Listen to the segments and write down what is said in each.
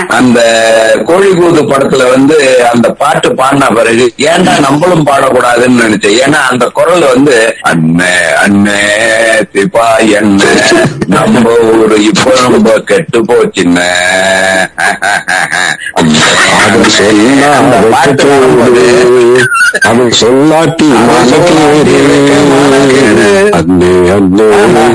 அந்த கோழிக்கூது படத்துல வந்து அந்த பாட்டு பாடின பிறகு ஏன்டா நம்மளும் பாடக்கூடாதுன்னு நினைச்சேன் ஏன்னா அந்த குரல் வந்து அண்ணே அண்ணே சிப்பா என்ன நம்ம ஊரு இப்போ ரொம்ப கெட்டு போச்சுன்னு அது சொன்னா அந்த பாட்டு பாடும்போது அது சொல்லாட்டி மனக்கேடு. அண்ணே அண்ணே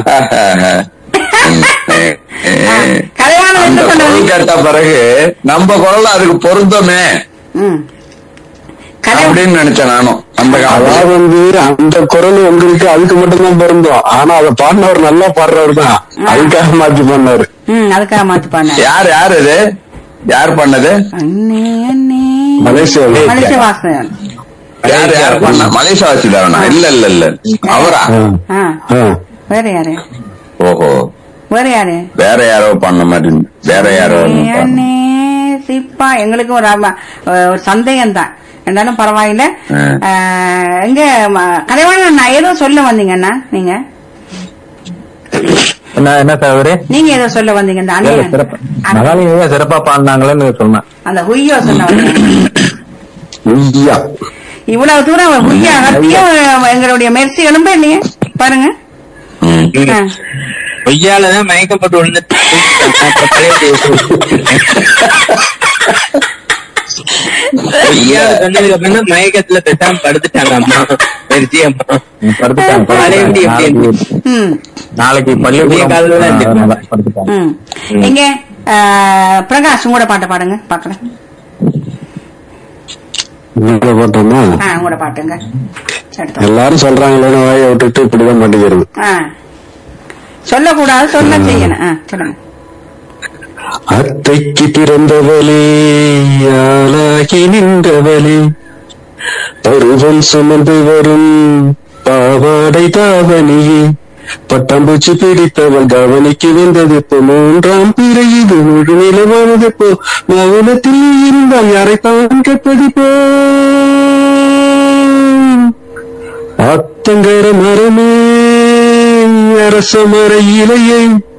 கல்யாணம் அந்த என்ன குரல் சொன்னது கேட்ட பிறகு நம்ம குரல் அதுக்கு பொருத்தமே ம். கல்யாணம் அப்படின்னு நினைச்சேன் நானும் அந்த காலத்துல அதாவது வந்து அந்த குரல் உங்களுக்கு அதுக்கு மட்டும்தான் பொருந்தும் ஆனா அதை பாடினவர் நல்லா பாடுறவர் தான் அதுக்காக மாத்தி பண்ணாரு ம் அதுக்காக மாத்தி பாடினார் யார் யார் இது யார் பண்ணது அண்ணே அண்ணே மலேசியா மனுஷ வாசன் யார் யார் பண்ண மலேசியா வாசிதாரனா இல்ல இல்ல இல்ல அவரா ஆ ஆ. வேற யாரு ஓஹோ வேற யாரு வேற யாரோ பண்ண மாதிரி இருந்து- வேற யாரோ ஒண்ணு பண்ண. அண்ணே சிப்பா எங்களுக்கு ஒரு ஆமா, ஒரு சந்தேகம் தான் இருந்தாலும் பரவாயில்ல ஆ. ஆ, எங்க ம- கலைவாணன் நான் ஏதோ சொல்ல வந்தீங்கண்ணா நீங்க என்ன என்ன தவறு நீங்க ஏதோ சொல்ல வந்தீங்க இந்த இல்ல, அண்ணன் சிறப்பா அந்த- மகாலிங்க சிறப்பா பாடினாங்களேன்னு சொன்னேன் அந்த ஹுய்யோ சொல்ல வந்தீங்க உய்யா. இவ்வளவு தூரம் ஹுய்யா அகத்தியும் எங்களுடைய மெர்சி எலும்பே இல்லையே பாருங்க ம். ஆ. பொய்யாலதான் மயக்கப்பட்டு விழுந்துட்டு பொய்யால சொன்னதுக்கு அப்புறம் தான் மயக்கத்துல பேசாம படுத்துட்டாங்க அம்மா பெருச்சி அம்மா படுத்துட்டாங்க பழைய எப்படி எப்படி நாளைக்கு- ம் நாளைக்கு விடிய பள்ளிக்கூடம் காலையில தான் எந்திரிப்பாங்க. அதனால படுத்துட்டாங்க ம் எங்க ஆ, பிரகாஷ் உங்களோட பாட்டை பாடுங்க பாக்கலாம் உங்களை போட்டோமா ஆ உங்களோட பாட்டுங்க எடுத்தோம். எல்லாரும் சொல்றாங்களேன்னு வாயை விட்டுட்டு இப்படிதான் பண்ணிக்கிறது ஆ சொல்லக்கூடாது சொல்ல செய்யணும் ஆ சொல்லுங்க அத்தைக்கு பிறந்தவளே ஆளாகி நின்றவளே பருவம் சுமந்து வரும் பாவாடை தாவணியே பட்டாம்பூச்சி பிடித்தவள் கவனிக்கு வந்தது இப்போ மூன்றாம் பிறை இது முழு நிலவானது இப்போ மௌனத்தில் நீ இருந்தால் யாரைத்தான் கேட்பது போ ஆத்தங்கர மரமே அரச மர இலையே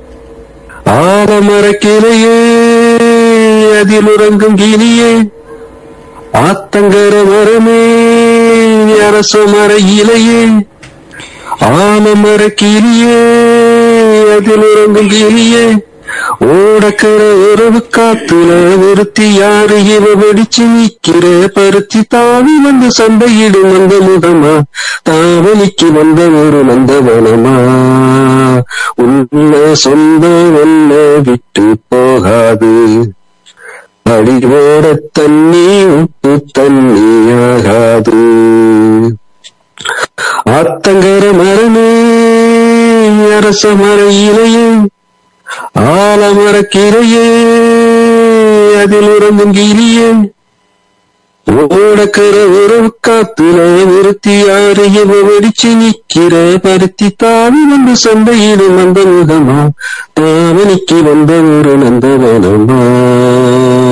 ஆலமர கிளையே அதில் உறங்கும் கிளியே ஆத்தங்கர மரமே அரச மர இலையே ஆலமர கிளியே அதில் உறங்கும் கிளியே ஓடக்கர உறவு காத்துல ஒருத்தி யாரு இவ வெடிச்சு நிக்கிற பருத்தி தாவி வந்து சண்டையிடும் வந்த முகமா தாவணிக்கு வந்த ஒரு நந்தவனமா உன்ன சொந்த ஒன்ன விட்டு போகாது அடிவோட தண்ணி உப்பு தண்ணி ஆகாது ஆத்தங்கர மரமே அரச மர இலையே ஆலமர கிரையே அதில் உறங்கும் கிளியே ஓடக்கர ஒரு காத்துல ஒருத்தி யாரு இவ வெடிச்சு நிக்கிற பருத்தி தாவி வந்து சந்தையிடும் அந்த முகமா தாவணிக்கு வந்த ஒரு நந்தவனமா